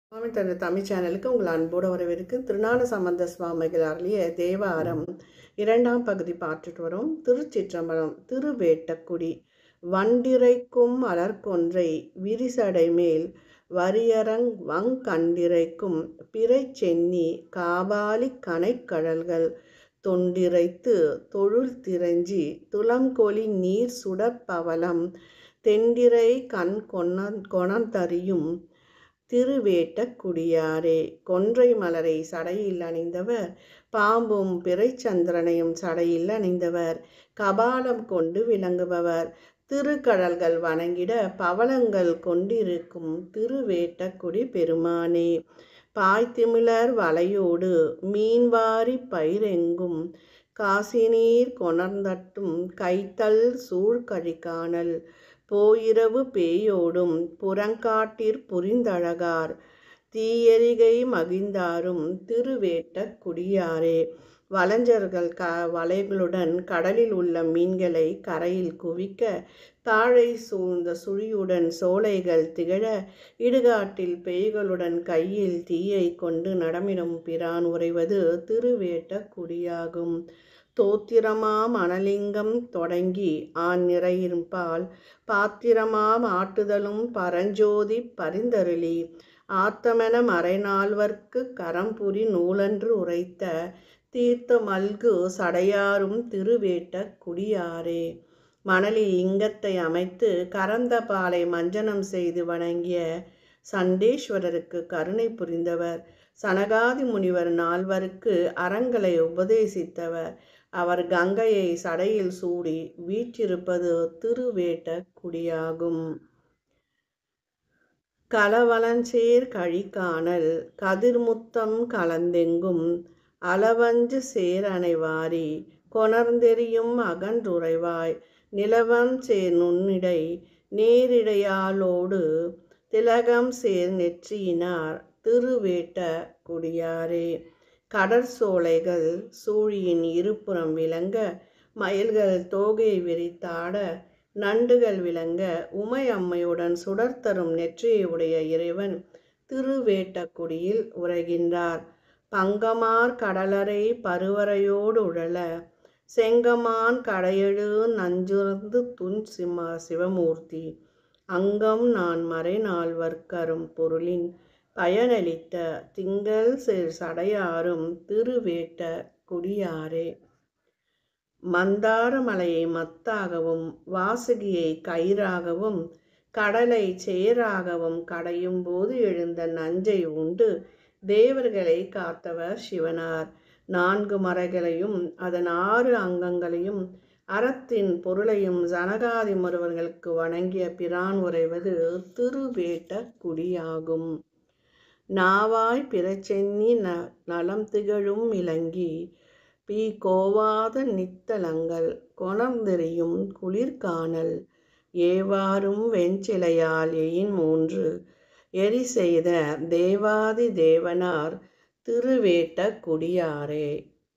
சுவாமி தந்த தமிழ் சேனலுக்கு உங்கள் அன்போடு வரவேற்கு திருஞான சம்பந்த சுவாமிகள் அருளிய தேவாரம் இரண்டாம் பகுதி பார்த்துட்டு வரோம் திருச்சிற்றம்பலம் திருவேட்டக்குடி வண்டிரைக்கும் அலர்கொன்றை விரிசடை மேல் வரியரங் வங்கண்டிரைக்கும் பிறை சென்னி காபாலி கனைக்கடல்கள் தொண்டிரைத்து தொழுல் திரஞ்சி துளங்கொளி நீர் சுடப்பவலம் தெண்டிரை கண் கொண கொணந்தறியும் திருவேட்டக்குடியாரே கொன்றை மலரை சடையில் அணிந்தவர் பாம்பும் பிறைச்சந்திரனையும் சடையில் அணிந்தவர் கபாலம் கொண்டு விளங்குபவர் திருக்கடல்கள் வணங்கிட பவளங்கள் கொண்டிருக்கும் திருவேட்டக்குடி பெருமானே பாய்த்திமிழர் வலையோடு மீன்வாரி பயிரெங்கும் காசினீர் கொணர்ந்தட்டும் கைத்தல் சூழ்கழிக்கானல் போயிரவு பேயோடும் புறங்காட்டிற் புரிந்தழகார் தீயெரிகை மகிழ்ந்தாரும் திருவேட்ட குடியாரே வலஞ்சர்கள் க வலைகளுடன் கடலில் உள்ள மீன்களை கரையில் குவிக்க தாழை சூழ்ந்த சுழியுடன் சோலைகள் திகழ இடுகாட்டில் பேய்களுடன் கையில் தீயை கொண்டு நடமிடும் பிரான் உறைவது திருவேட்ட குடியாகும் தோத்திரமாம் அனலிங்கம் தொடங்கி ஆண் நிறையிருப்பால் பாத்திரமாம் ஆட்டுதலும் பரஞ்சோதி பரிந்தருளி ஆத்தமென மறைநால்வர்க்கு கரம்புரி நூலன்று உரைத்த தீர்த்த மல்கு சடையாரும் திருவேட்ட குடியாரே மணலில் லிங்கத்தை அமைத்து கரந்த பாலை மஞ்சனம் செய்து வணங்கிய சண்டேஸ்வரருக்கு கருணை புரிந்தவர் சனகாதி முனிவர் நால்வருக்கு அறங்களை உபதேசித்தவர் அவர் கங்கையை சடையில் சூடி வீற்றிருப்பது திருவேட்ட குடியாகும் களவலஞ்சேர் கழிக்கானல் கதிர்முத்தம் கலந்தெங்கும் அளவஞ்சு சேர் அணைவாரி கொணர்ந்தெறியும் அகன்றுறைவாய் நிலவம் சேர் நுண்ணிடை நேரிடையாலோடு திலகம் சேர் நெற்றியினார் திருவேட்ட குடியாரே கடற்சோலைகள் சூழியின் இருபுறம் விளங்க மயில்கள் தோகை விரித்தாட நண்டுகள் விளங்க உமை அம்மையுடன் சுடர்த்தரும் நெற்றியை உடைய இறைவன் திருவேட்டக்குடியில் உரைகின்றார் பங்கமார் கடலரை பருவரையோடு உழல செங்கமான் கடையெழு நஞ்சுர்ந்து துன் சிம்ம சிவமூர்த்தி அங்கம் நான் மறை நால்வர்க்கரும் பொருளின் பயனளித்த திங்கள் சேர் சடையாரும் திருவேட்ட குடியாரே மந்தாரமலையை மத்தாகவும் வாசுகியை கயிறாகவும் கடலை சேராகவும் கடையும் போது எழுந்த நஞ்சை உண்டு தேவர்களை காத்தவர் சிவனார் நான்கு மறைகளையும் அதன் ஆறு அங்கங்களையும் அறத்தின் பொருளையும் ஜனகாதி மருவர்களுக்கு வணங்கிய பிரான் உரைவது திருவேட்ட குடியாகும் நாவாய் பிறச்சென்னி ந நலம் திகழும் இலங்கி பி கோவாத நித்தலங்கள் கொணர்ந்தெறியும் குளிர்கானல் ஏவாரும் வெஞ்சிலையால் எயின் மூன்று எரி செய்த தேவாதி தேவனார் திருவேட்ட குடியாரே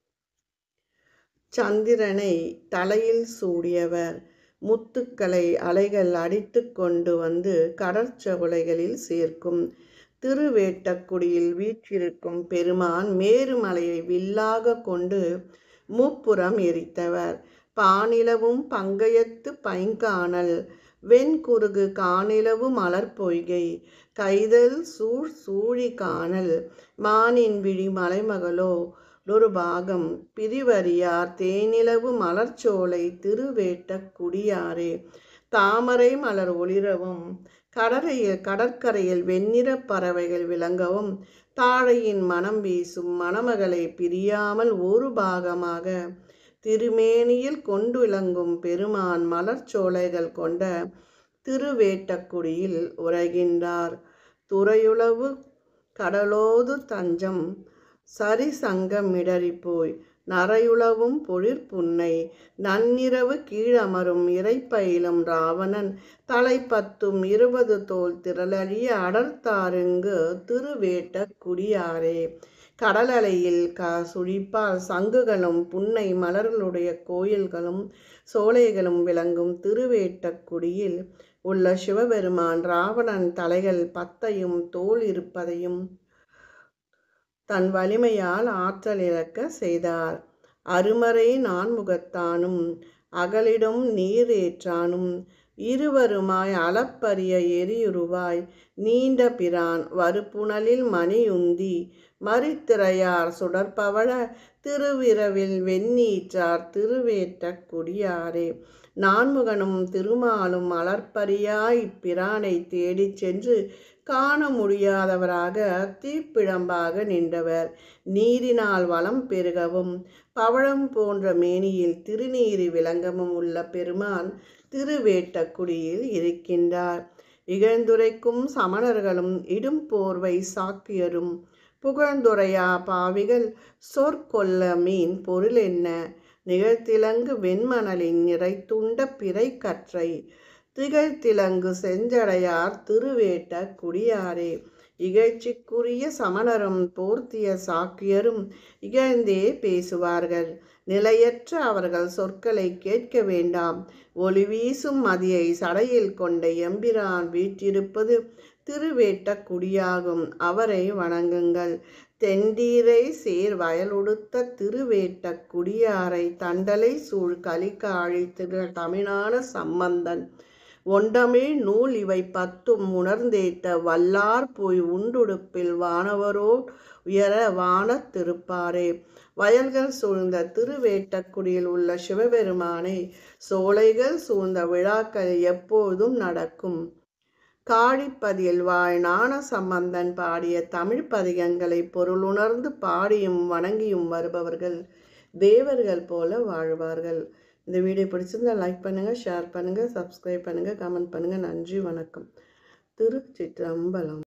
சந்திரனை தலையில் சூடியவர் முத்துக்களை அலைகள் அடித்து கொண்டு வந்து கடற்சோலைகளில் சேர்க்கும் திருவேட்டக்குடியில் வீற்றிருக்கும் பெருமான் மேருமலையை வில்லாக கொண்டு முப்புறம் எரித்தவர் பானிலவும் பங்கயத்து பைங்கானல் வெண்குருகு காணிலவு மலர் பொய்கை கைதல் சூழ் சூழி காணல் மானின் விழி மலைமகளோ ஒரு பாகம் பிரிவறியார் தேனிலவு மலர்ச்சோலை திருவேட்ட குடியாரே தாமரை மலர் ஒளிரவும் கடலையில் கடற்கரையில் வெண்ணிற பறவைகள் விளங்கவும் தாழையின் மனம் வீசும் மணமகளை பிரியாமல் ஒரு பாகமாக திருமேனியில் கொண்டு விளங்கும் பெருமான் மலர்ச்சோலைகள் கொண்ட திருவேட்டக்குடியில் உரைகின்றார் துறையுளவு கடலோது தஞ்சம் சரிசங்கமிடறிப்போய் நரையுளவும் பொழிற்புன்னை நன்னிரவு கீழமரும் இறைப்பயிலும் ராவணன் தலைப்பத்தும் இருபது தோல் திரளறிய அடர்த்தாருங்கு திருவேட்ட குடியாரே கடலலையில் க சுழிப்பால் சங்குகளும் புன்னை மலர்களுடைய கோயில்களும் சோலைகளும் விளங்கும் திருவேட்டக்குடியில் உள்ள சிவபெருமான் ராவணன் தலைகள் பத்தையும் தோல் இருப்பதையும் தன் வலிமையால் ஆற்றல் இழக்க செய்தார் அருமறை நான்முகத்தானும் அகலிடும் நீரேற்றானும் இருவருமாய் அளப்பரிய எரியுருவாய் நீண்ட பிரான் வறுப்புணலில் மணியுந்தி மறித்திரையார் சுடற்பவள திருவிரவில் வெண்ணீற்றார் திருவேட்ட குடியாரே நான்முகனும் திருமாலும் அலர்ப்பரியாய் பிரானை தேடிச் சென்று காண முடியாதவராக தீப்பிழம்பாக நின்றவர் நீரினால் வளம் பெருகவும் பவழம் போன்ற மேனியில் திருநீரி விளங்கமும் உள்ள பெருமான் திருவேட்டக்குடியில் இருக்கின்றார் இகழ்ந்துரைக்கும் சமணர்களும் இடும் போர்வை சாக்கியரும் புகழ்ந்துரையா பாவிகள் சொற்கொல்ல மீன் பொருள் என்ன நிகழ்த்திலங்கு வெண்மணலின் நிறைத்துண்ட பிறை கற்றை திகழ்த்திலங்கு செஞ்சடையார் திருவேட்ட குடியாரே இகழ்ச்சிக்குரிய சமணரும் போர்த்திய சாக்கியரும் இகழ்ந்தே பேசுவார்கள் நிலையற்ற அவர்கள் சொற்களை கேட்க வேண்டாம் ஒளி வீசும் மதியை சடையில் கொண்ட எம்பிரான் வீற்றிருப்பது திருவேட்ட குடியாகும் அவரை வணங்குங்கள் தெண்டீரை சேர் வயலுடுத்த திருவேட்ட குடியாரை தண்டலை சூழ் கலிக்காழி திரு தமிழான சம்பந்தன் ஒண்டமிழ் நூல் இவை பத்தும் உணர்ந்தேத்த வல்லார் போய் உண்டுடுப்பில் வானவரோ உயர வானத் திருப்பாரே வயல்கள் சூழ்ந்த திருவேட்டக்குடியில் உள்ள சிவபெருமானை சோலைகள் சூழ்ந்த விழாக்கள் எப்போதும் நடக்கும் காழிப்பதியில் வாழ் ஞான சம்பந்தன் பாடிய தமிழ் பதிகங்களை பொருளுணர்ந்து பாடியும் வணங்கியும் வருபவர்கள் தேவர்கள் போல வாழ்வார்கள் இந்த வீடியோ பிடிச்சிருந்தா லைக் பண்ணுங்கள் ஷேர் பண்ணுங்கள் சப்ஸ்கிரைப் பண்ணுங்கள் கமெண்ட் பண்ணுங்கள் நன்றி வணக்கம் திருச்சிற்றம்பலம்